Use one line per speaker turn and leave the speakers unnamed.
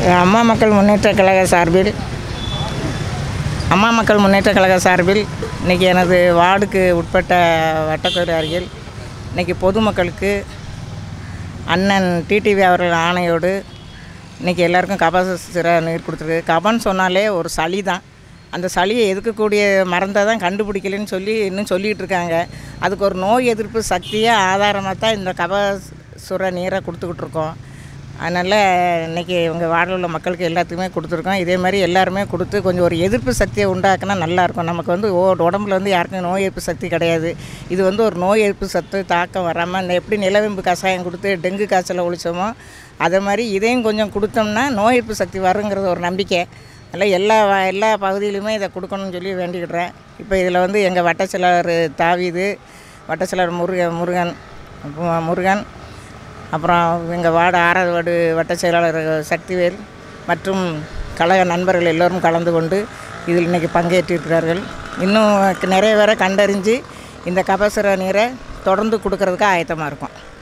அம்மா மக்கள் முன்னேற்ற கழக சார்பில் அம்மா மக்கள் முன்னேற்ற கழக சார்பில் இன்றைக்கி எனது வார்டுக்கு உட்பட்ட வட்டக்கோடு அருகில் இன்றைக்கி பொதுமக்களுக்கு அண்ணன் டிடிவி அவர்கள் ஆணையோடு இன்றைக்கி எல்லாருக்கும் கபசுர நீர் கொடுத்துருக்கு கபன்னு சொன்னாலே ஒரு சளி தான் அந்த சளியை எதுக்கக்கூடிய மருந்தை தான் கண்டுபிடிக்கலன்னு சொல்லி இன்னும் சொல்லிகிட்டு இருக்காங்க அதுக்கு ஒரு நோய் எதிர்ப்பு சக்தியே ஆதாரமாக தான் இந்த கபசுர நீரை கொடுத்துக்கிட்டு இருக்கோம் அதனால் இன்றைக்கி உங்கள் வார்டில் உள்ள மக்களுக்கு எல்லாத்துக்குமே கொடுத்துருக்கோம் இதே மாதிரி எல்லாருமே கொடுத்து கொஞ்சம் ஒரு எதிர்ப்பு சக்தியை உண்டாக்குனா நல்லாயிருக்கும் நமக்கு வந்து ஓ உடம்புல வந்து யாருக்கும் நோய் எதிர்ப்பு சக்தி கிடையாது இது வந்து ஒரு நோய் எதிர்ப்பு சத்து தாக்கம் வராமல் இந்த எப்படி நிலவேம்பு கஷாயம் கொடுத்து டெங்கு காய்ச்சலை ஒழிச்சோமோ அதே மாதிரி இதையும் கொஞ்சம் கொடுத்தோம்னா நோய் எதிர்ப்பு சக்தி வருங்கிறது ஒரு நம்பிக்கை அதில் எல்லா வ- எல்லா பகுதியிலுமே இதை கொடுக்கணும்னு சொல்லி வேண்டிக்கிடுறேன் இப்போ இதில் வந்து எங்கள் வட்ட செயலாளர் தாவீது வட்ட செயலாளர் முருகன் முருகன் மு- முருகன் அப்புறம் எங்கள் வார்டு ஆறாவது வார்டு வட்ட செயலாளர் சக்திவேல் மற்றும் கழக நண்பர்கள் எல்லோரும் கலந்து கொண்டு இதில் இன்றைக்கி பங்கேற்றிருக்கிறார்கள் இன்னும் நிறைய பேரை கண்டறிஞ்சு இந்த கபசுர நீரை தொடர்ந்து கொடுக்கறதுக்கு ஆயத்தமாக இருக்கும்